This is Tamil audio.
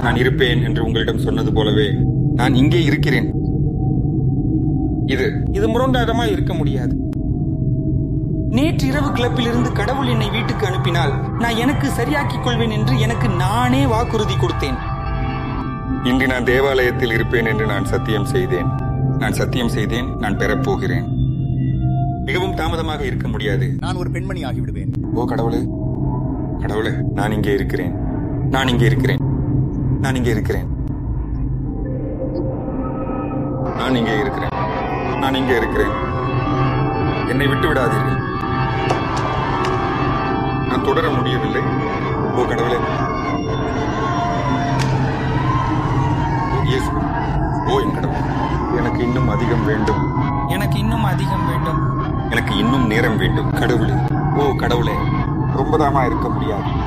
நான் இருப்பேன் என்று உங்களிடம் சொன்னது போலவே நான் இங்கே இருக்கிறேன் இது இது முரண்டாட்டமா இருக்க முடியாது நேற்று இரவு கிளப்பிலிருந்து கடவுள் என்னை வீட்டுக்கு அனுப்பினால் நான் எனக்கு சரியாக்கிக் கொள்வேன் என்று எனக்கு நானே வாக்குறுதி கொடுத்தேன் இன்று நான் தேவாலயத்தில் இருப்பேன் என்று நான் சத்தியம் செய்தேன் நான் சத்தியம் செய்தேன் நான் பெறப்போகிறேன் மிகவும் தாமதமாக இருக்க முடியாது நான் ஒரு பெண்மணி ஆகிவிடுவேன் ஓ கடவுளே கடவுளே நான் இங்கே இருக்கிறேன் நான் இங்கே இருக்கிறேன் நான் இங்கே இருக்கிறேன் நான் இங்கே இருக்கிறேன் நான் இங்கே இருக்கிறேன் என்னை விட்டு விடாதீர்கள் நான் தொடர முடியவில்லை ஓ கடவுளே ஓ இயேசு ஓ என் கடவுள் எனக்கு இன்னும் அதிகம் வேண்டும் எனக்கு இன்னும் அதிகம் வேண்டும் எனக்கு இன்னும் நேரம் வேண்டும் கடவுளே ஓ கடவுளே ரொம்ப தாமா இருக்க முடியாது